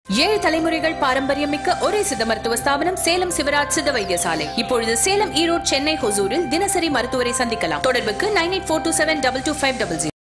ஏழு தலைமுறைகள் பாரம்பரியம் மிக்க ஒரே சித்த மருத்துவ ஸ்தாபனம் சேலம் சிவராஜ் சித்த வைத்தியசாலை இப்பொழுது சேலம் ஈரோடு சென்னை ஹொசூரில் தினசரி மருத்துவரை சந்திக்கலாம் தொடர்புக்கு nine eight four two seven double two five double zero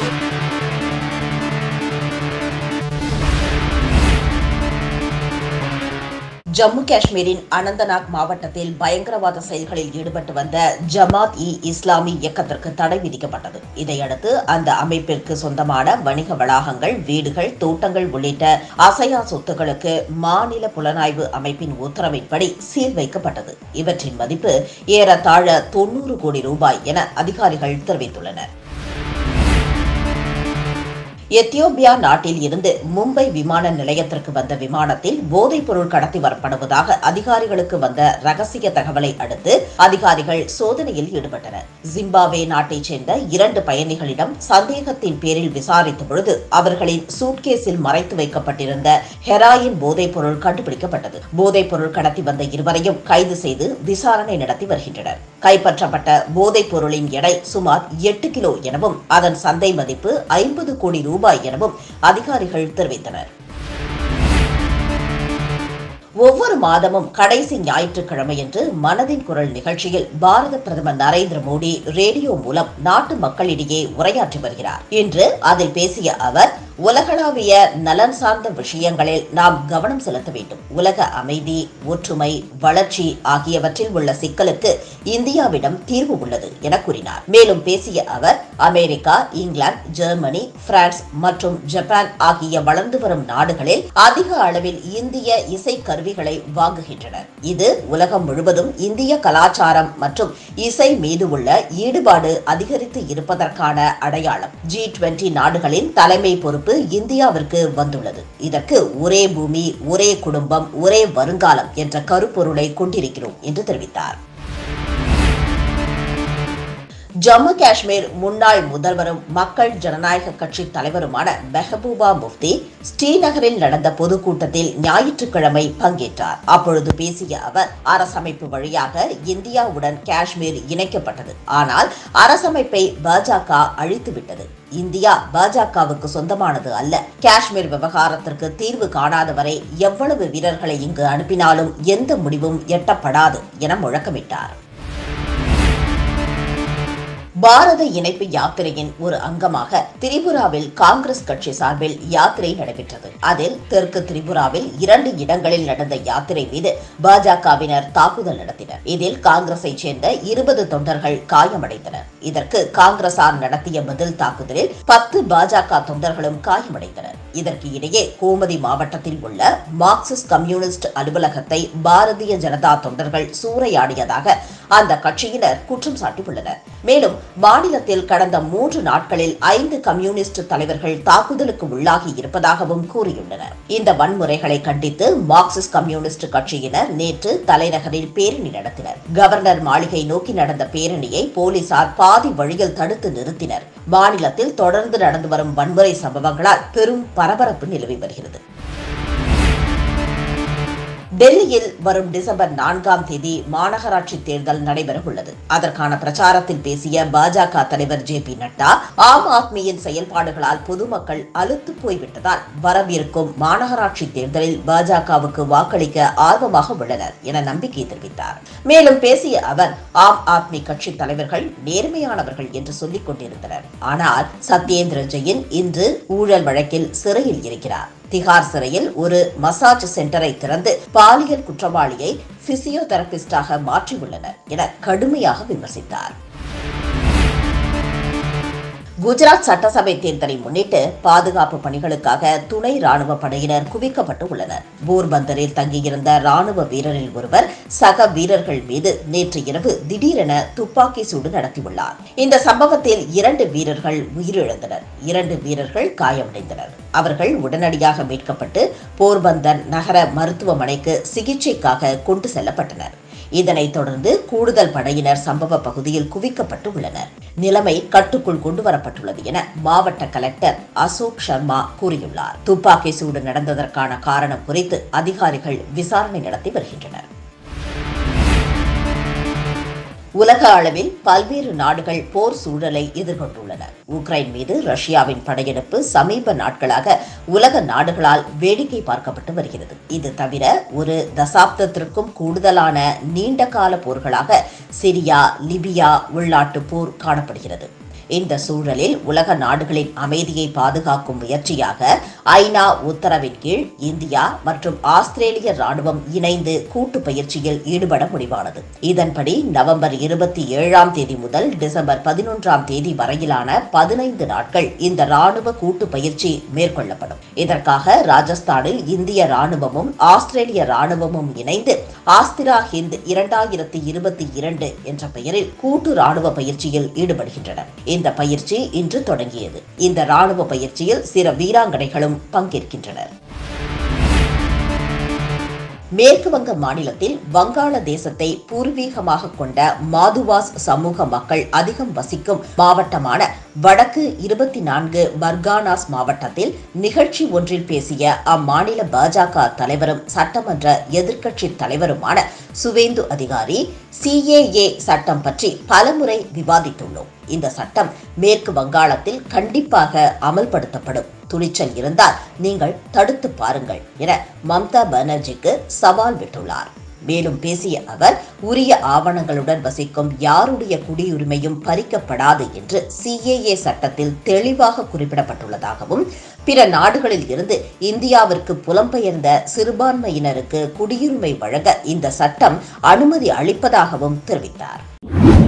Jammu காஷ்மீரின் அனந்தநாக் மாவட்டத்தில் பயங்கரவாத செயல்களில் ஈடுபட்டு வந்த ஜமாத் இ இஸ்லாமி இயக்கத்திற்கு தடை விதிக்கப்பட்டது இதையடுத்து அந்த அமைப்பிற்கு சொந்தமான வணிக வளாகங்கள் வீடுகள் தோட்டங்கள் உள்ளிட்ட அசையா சொத்துக்களுக்கு மாநில புலனாய்வு அமைப்பின் உத்தரவின்படி சீல் வைக்கப்பட்டது இவற்றின் மதிப்பு ஏறத்தாழ தொன்னூறு கோடி ரூபாய் என அதிகாரிகள் தெரிவித்துள்ளனர் எத்தியோப்பியா நாட்டில் இருந்து மும்பை விமான நிலையத்திற்கு வந்த விமானத்தில் போதைப் பொருள் கடத்தி வரப்படுவதாக அதிகாரிகளுக்கு வந்த ரகசிய தகவலை அடுத்து அதிகாரிகள் சோதனையில் ஈடுபட்டனர் ஜிம்பாப்வே நாட்டைச் சேர்ந்த இரண்டு பயணிகளிடம் சந்தேகத்தின் பேரில் விசாரித்த பொழுது அவர்களின் சூட்கேஸில் மறைத்து வைக்கப்பட்டிருந்த ஹெராயின் போதைப் பொருள் கண்டுபிடிக்கப்பட்டது போதைப் பொருள் கடத்தி வந்த இருவரையும் கைது செய்து விசாரணை நடத்தி வருகின்றனர் கைப்பற்றப்பட்ட போதைப் பொருளின் எடை சுமார் எட்டு கிலோ எனவும் அதன் சந்தை மதிப்பு ஐம்பது கோடி ரூபாய் எனவும் அதிகாரிகள் தெரிவித்தனர் ஒவ்வொரு மாதமும் கடைசி ஞாயிற்றுக்கிழமையன்று மனதின் குரல் நிகழ்ச்சியில் பாரத பிரதமர் நரேந்திர மோடி ரேடியோ மூலம் நாட்டு மக்களிடையே உரையாற்றி வருகிறார் இன்று அதில் பேசிய அவர் உலகளாவிய நலன் சார்ந்த விஷயங்களில் நாம் கவனம் செலுத்த வேண்டும் உலக அமைதி ஒற்றுமை வளர்ச்சி ஆகியவற்றில் உள்ள சிக்கலுக்கு இந்தியாவிடம் தீர்வு உள்ளது என கூறினார் மேலும் பேசிய அவர் அமெரிக்கா இங்கிலாந்து ஜெர்மனி பிரான்ஸ் மற்றும் ஜப்பான் ஆகிய வளர்ந்து வரும் நாடுகளில் அதிக அளவில் இந்திய இசை கருவிகளை வாங்குகின்றனர் இது உலகம் முழுவதும் இந்திய கலாச்சாரம் மற்றும் இசை மீது உள்ள ஈடுபாடு அதிகரித்து இருப்பதற்கான அடையாளம் ஜி டுவெண்டி நாடுகளின் தலைமை பொறுப்பு இந்தியாவிற்கு வந்துள்ளது இதற்கு ஒரே பூமி ஒரே குடும்பம் ஒரே வருங்காலம் என்ற கருப்பொருளை கொண்டிருக்கிறோம் என்று தெரிவித்தார் ஜம்மு காஷ்மீர் முன்னாள் முதல்வரும் மக்கள் ஜனநாயக கட்சி தலைவருமான மெஹபூபா முஃப்தி ஸ்ரீநகரில் நடந்த பொதுக்கூட்டத்தில் ஞாயிற்றுக்கிழமை பங்கேற்றார் அப்பொழுது பேசிய அவர் அரசமைப்பு வழியாக இந்தியாவுடன் காஷ்மீர் இணைக்கப்பட்டது ஆனால் அரசமைப்பை பாஜக அழித்துவிட்டது இந்தியா பாஜகவுக்கு சொந்தமானது அல்ல காஷ்மீர் விவகாரத்திற்கு தீர்வு காணாத வரை எவ்வளவு வீரர்களை இங்கு அனுப்பினாலும் எந்த முடிவும் எட்டப்படாது என முழக்கமிட்டார் பாரத இணைப்பு யாத்திரையின் ஒரு அங்கமாக திரிபுராவில் காங்கிரஸ் கட்சி சார்பில் யாத்திரை நடைபெற்றது அதில் தெற்கு திரிபுராவில் இரண்டு இடங்களில் நடந்த யாத்திரை மீது பாஜகவினர் தாக்குதல் நடத்தினர் இதில் காங்கிரஸைச் சேர்ந்த இருபது தொண்டர்கள் காயமடைந்தனர் இதற்கு காங்கிரசார் நடத்திய பதில் தாக்குதலில் பத்து பாஜக தொண்டர்களும் காயமடைந்தனர் இதற்கு இடையே கோமதி மாவட்டத்தில் உள்ள மார்க்சிஸ்ட் கம்யூனிஸ்ட் அலுவலகத்தை பாரதிய ஜனதா தொண்டர்கள் சூறையாடியதாக அந்த கட்சியினர் குற்றம் சாட்டியுள்ளனர் மேலும் மாநிலத்தில் கடந்த மூன்று நாட்களில் ஐந்து கம்யூனிஸ்ட் தலைவர்கள் தாக்குதலுக்கு உள்ளாகி இருப்பதாகவும் கூறியுள்ளனர் இந்த வன்முறைகளை கண்டித்து மார்க்சிஸ்ட் கம்யூனிஸ்ட் கட்சியினர் நேற்று தலைநகரில் பேரணி நடத்தினர் கவர்னர் மாளிகை நோக்கி நடந்த பேரணியை போலீசார் பாதி வழியில் தடுத்து நிறுத்தினர் மாநிலத்தில் தொடர்ந்து நடந்து வரும் வன்முறை சம்பவங்களால் பெரும் பரபரப்பு நிலவி வருகிறது டெல்லியில் வரும் டிசம்பர் நான்காம் தேதி மாநகராட்சி தேர்தல் நடைபெற உள்ளது அதற்கான பிரச்சாரத்தில் பேசிய பாஜக தலைவர் ஜே பி நட்டா ஆம் ஆத்மியின் செயல்பாடுகளால் பொதுமக்கள் அலுத்து போய்விட்டதால் வரவிருக்கும் மாநகராட்சி தேர்தலில் பாஜகவுக்கு வாக்களிக்க ஆர்வமாக உள்ளனர் என நம்பிக்கை தெரிவித்தார் மேலும் பேசிய அவர் ஆம் ஆத்மி கட்சி தலைவர்கள் நேர்மையானவர்கள் என்று சொல்லிக் கொண்டிருந்தனர் ஆனால் சத்யேந்திர ஜெயின் இன்று ஊழல் வழக்கில் சிறையில் இருக்கிறார் திகார் சிறையில் ஒரு மசாஜ் சென்டரை திறந்து பாலியல் குற்றவாளியை பிசியோதெரபிஸ்டாக மாற்றியுள்ளனர் என கடுமையாக விமர்சித்தார் குஜராத் சட்டசபை தேர்தலை முன்னிட்டு பாதுகாப்பு பணிகளுக்காக துணை ராணுவ படையினர் குவிக்கப்பட்டு உள்ளனர் போர்பந்தரில் தங்கியிருந்த ராணுவ வீரரில் ஒருவர் சக வீரர்கள் மீது நேற்று இரவு திடீரென துப்பாக்கி சூடு நடத்தியுள்ளார் இந்த சம்பவத்தில் இரண்டு வீரர்கள் உயிரிழந்தனர் இரண்டு வீரர்கள் காயமடைந்தனர் அவர்கள் உடனடியாக மீட்கப்பட்டு போர்பந்தர் நகர மருத்துவமனைக்கு சிகிச்சைக்காக கொண்டு செல்லப்பட்டனர் இதனைத் தொடர்ந்து கூடுதல் படையினர் சம்பவ பகுதியில் குவிக்கப்பட்டு உள்ளனர் நிலைமை கட்டுக்குள் கொண்டுவரப்பட்டுள்ளது என மாவட்ட கலெக்டர் அசோக் சர்மா கூறியுள்ளார் துப்பாக்கி சூடு நடந்ததற்கான காரணம் குறித்து அதிகாரிகள் விசாரணை நடத்தி வருகின்றனர் உலக அளவில் பல்வேறு நாடுகள் போர் சூழலை எதிர்கொண்டுள்ளன உக்ரைன் மீது ரஷ்யாவின் படையெடுப்பு சமீப நாட்களாக உலக நாடுகளால் வேடிக்கை பார்க்கப்பட்டு வருகிறது இது தவிர ஒரு தசாப்தத்திற்கும் கூடுதலான நீண்ட கால போர்களாக சிரியா லிபியா உள்நாட்டு போர் காணப்படுகிறது இந்த சூழலில் உலக நாடுகளின் அமைதியை பாதுகாக்கும் முயற்சியாக ஐநா உத்தரவின் கீழ் இந்தியா மற்றும் ஆஸ்திரேலிய ராணுவம் இணைந்து கூட்டு பயிற்சியில் ஈடுபட முடிவானது இதன்படி நவம்பர் இருபத்தி ஏழாம் தேதி முதல் டிசம்பர் பதினொன்றாம் தேதி வரையிலான பதினைந்து நாட்கள் இந்த ராணுவ கூட்டு பயிற்சி மேற்கொள்ளப்படும் இதற்காக ராஜஸ்தானில் இந்திய ராணுவமும் ஆஸ்திரேலிய ராணுவமும் இணைந்து ஆஸ்திரா ஹிந்த் இரண்டாயிரத்தி இருபத்தி இரண்டு என்ற பெயரில் கூட்டு ராணுவ பயிற்சியில் ஈடுபடுகின்றனர் இந்த பயிற்சி இன்று தொடங்கியது இந்த ராணுவ பயிற்சியில் சில வீராங்கனைகளும் பங்கேற்கின்றனர் மேற்கு வங்க மாநிலத்தில் வங்காள தேசத்தை பூர்வீகமாக கொண்ட மாதுவாஸ் சமூக மக்கள் அதிகம் வசிக்கும் மாவட்டமான வடக்கு இருபத்தி நான்கு பர்கானாஸ் மாவட்டத்தில் நிகழ்ச்சி ஒன்றில் பேசிய அம்மாநில பாஜக தலைவரும் சட்டமன்ற எதிர்க்கட்சி தலைவருமான சுவேந்து அதிகாரி சிஏஏ சட்டம் பற்றி பலமுறை விவாதித்துள்ளோம் இந்த சட்டம் மேற்கு வங்காளத்தில் கண்டிப்பாக அமல்படுத்தப்படும் துணிச்சல் இருந்தால் நீங்கள் தடுத்து பாருங்கள் என மம்தா பானர்ஜிக்கு சவால் விட்டுள்ளார் மேலும் பேசிய அவர் உரிய ஆவணங்களுடன் வசிக்கும் யாருடைய குடியுரிமையும் பறிக்கப்படாது என்று சிஏஏ சட்டத்தில் தெளிவாக குறிப்பிடப்பட்டுள்ளதாகவும் பிற நாடுகளில் இருந்து இந்தியாவிற்கு புலம்பெயர்ந்த சிறுபான்மையினருக்கு குடியுரிமை வழங்க இந்த சட்டம் அனுமதி அளிப்பதாகவும் தெரிவித்தார்